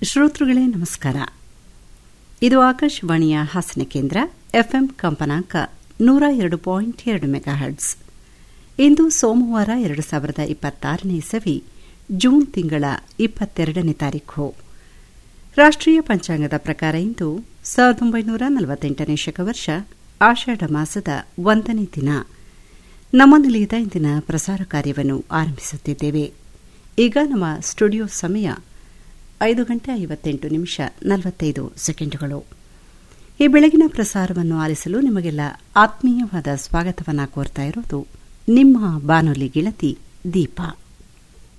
ಶ್ರೋತೃಗಳೇ ನಮಸ್ಕಾರ ಇದು ಆಕಾಶವಾಣಿಯ ಹಾಸನ ಕೇಂದ್ರ ಎಫ್ಎಂ ಕಂಪನಾಂಕ ನೂರ ಎರಡು ಪಾಯಿಂಟ್ ಎರಡು ಮೆಗಾಹರ್ಟ್ಸ್ ಇಂದು ಸೋಮವಾರ ಎರಡು ಸಾವಿರದ ಇಪ್ಪತ್ತಾರನೇ ಇಸವಿ ಜೂನ್ ತಿಂಗಳ ಇಪ್ಪತ್ತೆರಡನೇ ತಾರೀಖು ರಾಷ್ಟೀಯ ಪಂಚಾಂಗದ ಪ್ರಕಾರ ಇಂದು ಸಾವಿರದ ಒಂಬೈನೂರ ನಲವತ್ತೆಂಟನೇ ಶಕವರ್ಷ ಆಷಾಢ ಮಾಸದ ಒಂದನೇ ದಿನ ನಮ್ಮ ನಿಲಯದ ಇಂದಿನ ಪ್ರಸಾರ ಕಾರ್ಯವನ್ನು ಆರಂಭಿಸುತ್ತಿದ್ದೇವೆ ಈಗ ನಮ್ಮ ಸ್ಟುಡಿಯೋ ಸಮಯ ಐದು ಗಂಟೆ ಐವತ್ತೆಂಟು ನಿಮಿಷ ನಲವತ್ತೈದು ಸೆಕೆಂಡುಗಳು ಈ ಬೆಳಗಿನ ಪ್ರಸಾರವನ್ನು ಆಲಿಸಲು ನಿಮಗೆಲ್ಲ ಆತ್ಮೀಯವಾದ ಸ್ವಾಗತವನ್ನು ಕೋರ್ತಾ ಇರೋದು ನಿಮ್ಮ ಬಾನುಲಿ ಗೆಳತಿ ದೀಪಾ